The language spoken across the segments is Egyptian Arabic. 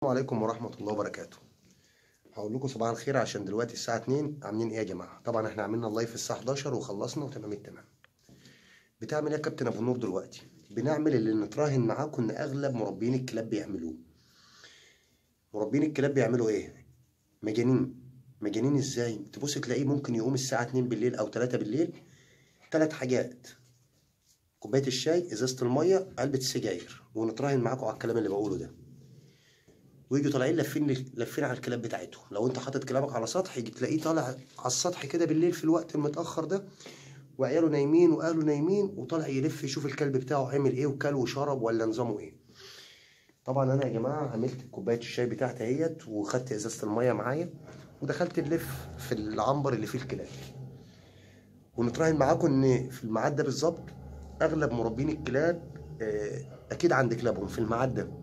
السلام عليكم ورحمة الله وبركاته هقول لكم صباح الخير عشان دلوقتي الساعة 2 عاملين ايه يا جماعة طبعا احنا عملنا اللايف الساعة 11 وخلصنا وتمام التمام بتعمل ايه يا كابتن ابو نور دلوقتي بنعمل اللي نتراهن معاكم ان اغلب مربين الكلاب بيعملوه مربين الكلاب بيعملوا ايه مجانين مجانين ازاي تبص تلاقيه ممكن يقوم الساعة 2 بالليل او 3 بالليل ثلاث حاجات كوباية الشاي ازازة المية علبة السجاير ونتراهن معاكم على الكلام اللي بقوله ده ويجوا طالعين لافين لافين على الكلاب بتاعتهم لو انت حاطط كلابك على سطح يجي تلاقيه طالع على السطح كده بالليل في الوقت المتاخر ده وعياله نايمين واهله نايمين وطالع يلف يشوف الكلب بتاعه عمل ايه وكل وشرب ولا نظامه ايه طبعا انا يا جماعه عملت كوبايه الشاي بتاعتي اهيت وخدت ازازه الميه معايا ودخلت نلف في العنبر اللي فيه الكلاب ونتراهن معاكم ان في الميعاد ده بالظبط اغلب مربين الكلاب آه، اكيد عند كلابهم في الميعاد ده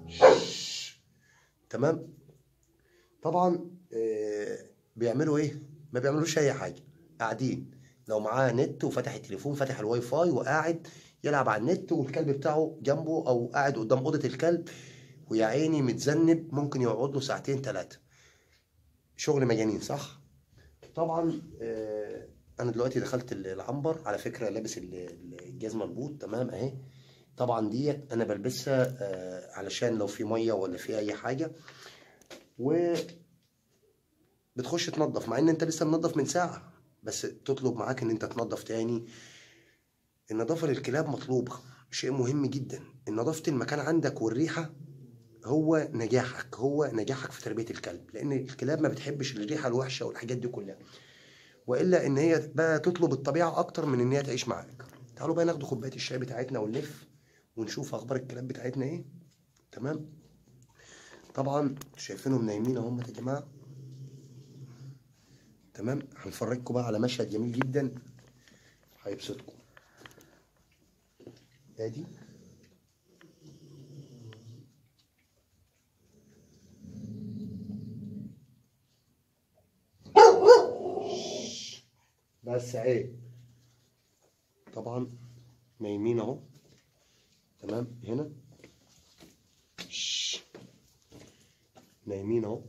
تمام طبعا آه، بيعملوا ايه ما بيعملوش اي حاجه قاعدين لو معاه نت وفتح التليفون فتح الواي فاي وقاعد يلعب على النت والكلب بتاعه جنبه او قاعد قدام اوضه الكلب ويا عيني متذنب ممكن يقعد له ساعتين ثلاثه شغل مجانين صح طبعا آه، انا دلوقتي دخلت العنبر على فكره لابس ال- الجزمه البوت تمام اهي طبعا ديت انا بلبسها آه، علشان لو في ميه ولا في اي حاجه و بتخش تنظف مع ان انت لسه منظف من ساعه بس تطلب معاك ان انت تنظف تاني النظافه للكلاب مطلوبه شيء مهم جدا نظافه المكان عندك والريحه هو نجاحك هو نجاحك في تربيه الكلب لان الكلاب ما بتحبش الريحه الوحشه والحاجات دي كلها والا ان هي بقى تطلب الطبيعه اكتر من ان هي تعيش معاك تعالوا بقى ناخد كوبايه الشاي بتاعتنا ونلف ونشوف اخبار الكلاب بتاعتنا ايه تمام طبعا شايفينهم نايمين اهم يا جماعه تمام هنفرجكم بقى على مشهد جميل جدا هيبسطكم ادي بس عيب طبعا نايمين اهو تمام هنا شش. نايمين اهو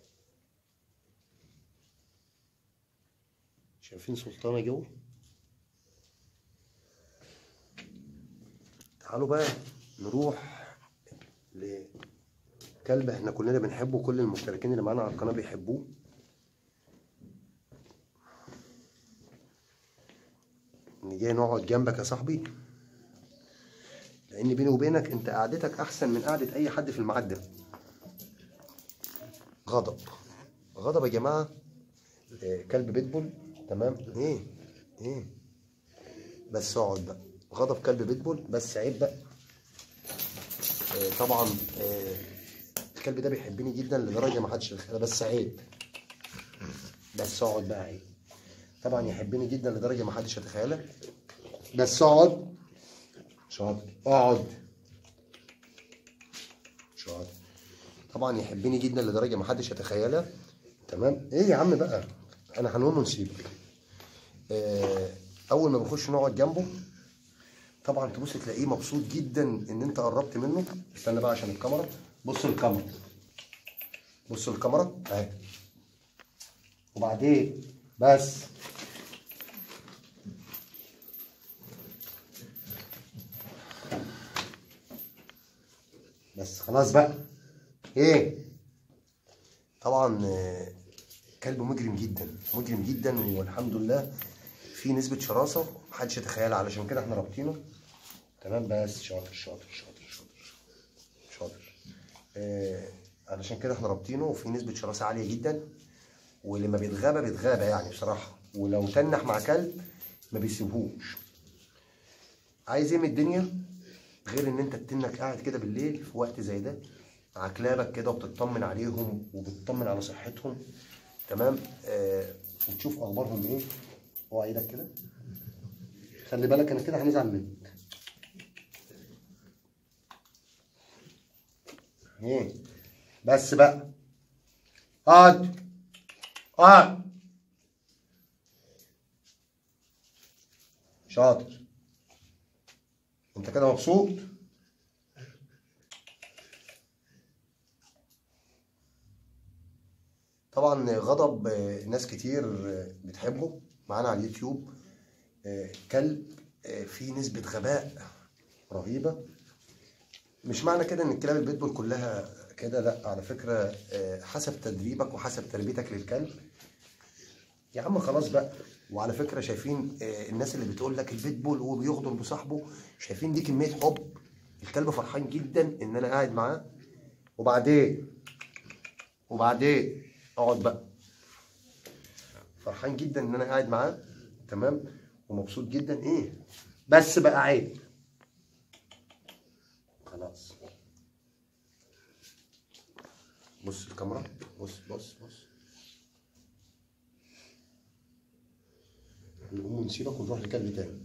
شايفين سلطانة جوه تعالوا بقى نروح لكلب احنا كلنا بنحبه كل المشتركين اللي معانا على القناة بيحبوه ان جاي نقعد جنبك يا صاحبي لان بيني وبينك انت قعدتك احسن من قعدة اي حد في الميعاد ده غضب غضب يا جماعة آه، كلب بيتبول تمام ايه ايه بس اقعد بقى غضب كلب بيتبول بس عيب بقى آه، طبعا آه، الكلب ده بيحبني جدا لدرجه ما حدش يتخيلها بس عيب بس اقعد بقى عيب طبعا يحبني جدا لدرجه ما حدش يتخيلها بس اقعد شاطر اقعد شاطر طبعا يحبني جدا لدرجه ما حدش يتخيلها تمام ايه يا عم بقى انا هنقوم ونسيبك آه، اول ما بخش نقعد جنبه طبعا تبص تلاقيه مبسوط جدا ان انت قربت منه استنى بقى عشان الكاميرا بص الكاميرا بص الكاميرا اهي وبعدين بس بس خلاص بقى ايه طبعا آه، كلب مجرم جدا مجرم جدا والحمد لله في نسبة شراسة محدش يتخيلها علشان كده احنا رابطينه تمام بس شاطر شاطر شاطر شاطر شاطر آه علشان كده احنا رابطينه وفي نسبة شراسة عالية جدا ولما بيتغابى بيتغابى يعني بصراحة ولو تنح مع كلب ما بيسيبهوش عايز ايه من الدنيا غير ان انت تنك قاعد كده بالليل في وقت زي ده مع كلابك كده وبتطمن عليهم وبتطمن على صحتهم تمام آه وتشوف اخبارهم ايه اوعى ايدك كده خلي بالك انا كده هنزعل منك ايه بس بقى اقعد اقعد شاطر انت كده مبسوط طبعا غضب آه، ناس كتير آه، بتحبه معانا على اليوتيوب آه، كلب آه، فيه نسبة غباء رهيبة مش معنى كده ان الكلاب البيتبول كلها كده لا على فكرة آه، حسب تدريبك وحسب تربيتك للكلب يا عم خلاص بقى وعلى فكرة شايفين آه، الناس اللي بتقول لك البيتبول وهو بيغدر بصاحبه شايفين دي كمية حب الكلب فرحان جدا ان انا قاعد معاه وبعدين وبعدين اقعد بقى فرحان جدا ان انا قاعد معاه تمام ومبسوط جدا ايه بس بقى عيب خلاص بص الكاميرا بص بص بص نقوم ونسيبك ونروح لكلب تاني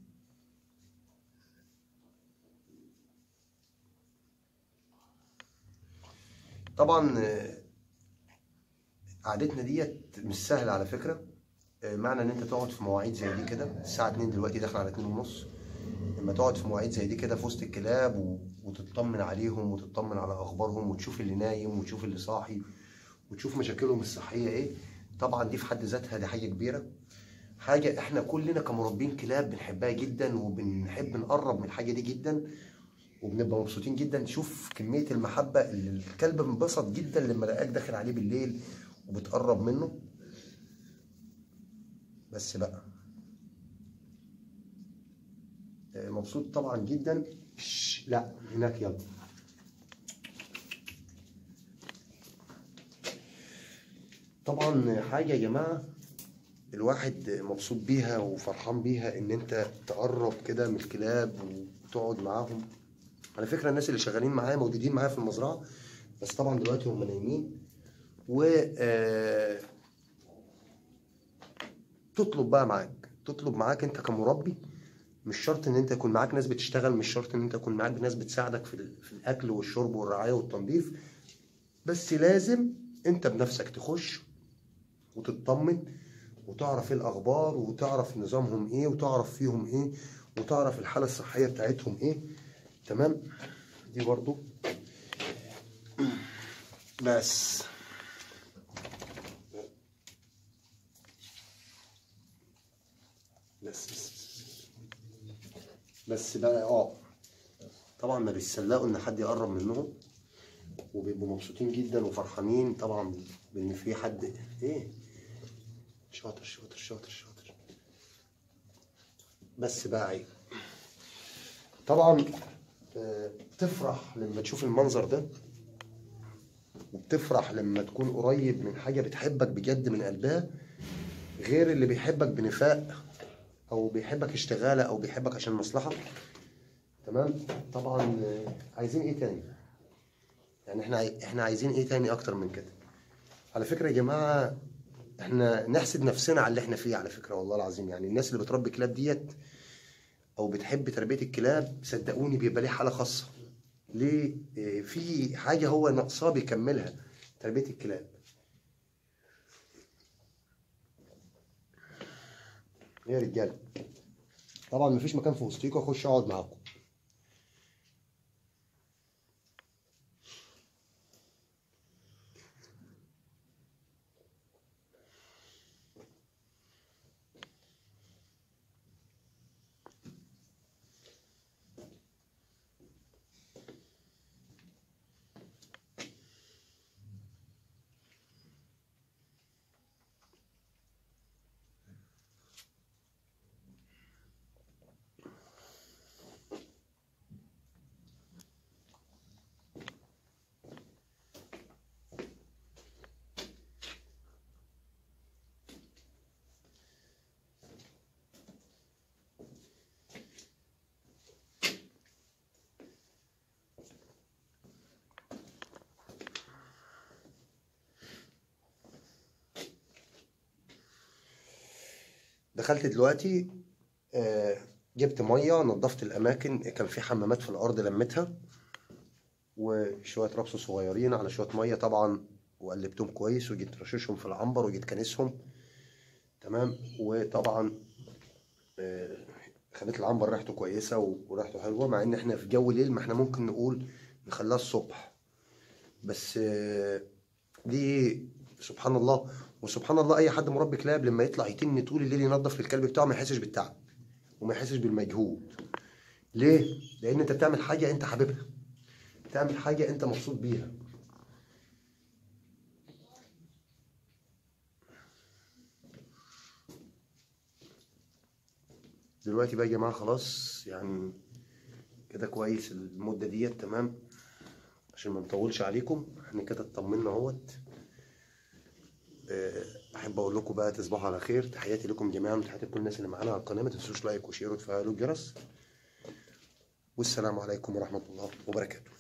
طبعا آه، قعدتنا ديت مش سهله على فكره آه، معنى ان انت تقعد في مواعيد زي دي كده الساعه 2 دلوقتي داخل على 2 ونص لما تقعد في مواعيد زي دي كده في وسط الكلاب و... وتطمن عليهم وتطمن على اخبارهم وتشوف اللي نايم وتشوف اللي صاحي وتشوف مشاكلهم الصحيه ايه طبعا دي في حد ذاتها دي حاجه كبيره حاجه احنا كلنا كمربين كلاب بنحبها جدا وبنحب نقرب من الحاجه دي جدا وبنبقى مبسوطين جدا شوف كميه المحبه اللي الكلب انبسط جدا لما لقاك داخل عليه بالليل وبتقرب منه بس بقى آه، مبسوط طبعا جدا شش، لا هناك يلا طبعا حاجة يا جماعة الواحد مبسوط بيها وفرحان بيها ان انت تقرب كده من الكلاب وتقعد معاهم على فكرة الناس اللي شغالين معايا موجودين معايا في المزرعة بس طبعا دلوقتي هم نايمين و آه، تطلب بقى معاك تطلب معاك انت كمربي مش شرط ان انت يكون معاك ناس بتشتغل مش شرط ان انت يكون معاك ناس بتساعدك في, ال- في الاكل والشرب والرعايه والتنظيف بس لازم انت بنفسك تخش وتطمن وتعرف ايه الاخبار وتعرف نظامهم ايه وتعرف فيهم ايه وتعرف الحاله الصحيه بتاعتهم ايه تمام دي برضو بس بس بس بس بقى اه طبعا ما بيتسلقوا ان حد يقرب منهم وبيبقوا مبسوطين جدا وفرحانين طبعا بان في حد ايه شاطر شاطر شاطر شاطر بس بقى عيب طبعا آه، تفرح لما تشوف المنظر ده وبتفرح لما تكون قريب من حاجة بتحبك بجد من قلبها غير اللي بيحبك بنفاق او بيحبك اشتغالة او بيحبك عشان مصلحة تمام طبعا آه، عايزين ايه تاني يعني احنا عاي- احنا عايزين ايه تاني اكتر من كده على فكرة يا جماعة احنا نحسد نفسنا على اللي احنا فيه على فكرة والله العظيم يعني الناس اللي بتربي كلاب ديت او بتحب تربية الكلاب صدقوني بيبقى ليه حالة خاصة ليه إيه، في حاجة هو ناقصاه بيكملها تربية الكلاب ايه يا رجاله طبعا مفيش مكان في وسطيكوا اخش اقعد معاكم دخلت دلوقتي آه، جبت ميه نظفت الاماكن كان في حمامات في الارض لميتها وشويه ربس صغيرين على شويه ميه طبعا وقلبتهم كويس وجيت رششهم في العنبر وجيت كنسهم تمام وطبعا آه، خليت العنبر ريحته كويسه و- وريحته حلوه مع ان احنا في جو ليل ما احنا ممكن نقول نخليها الصبح بس آه، دي سبحان الله وسبحان الله اي حد مربي كلاب لما يطلع يتن طول الليل ينظف للكلب بتاعه ما يحسش بالتعب وما يحسش بالمجهود ليه لان انت بتعمل حاجه انت حاببها بتعمل حاجه انت مبسوط بيها دلوقتي بقى يا جماعه خلاص يعني كده كويس المده ديت تمام عشان ما نطولش عليكم احنا كده اطمنا اهوت آه، احب اقول لكم بقى تصبحوا على خير تحياتي لكم جميعا وتحياتي لكل الناس اللي معانا على القناه ما تنسوش لايك وشير وتفعلوا الجرس والسلام عليكم ورحمه الله وبركاته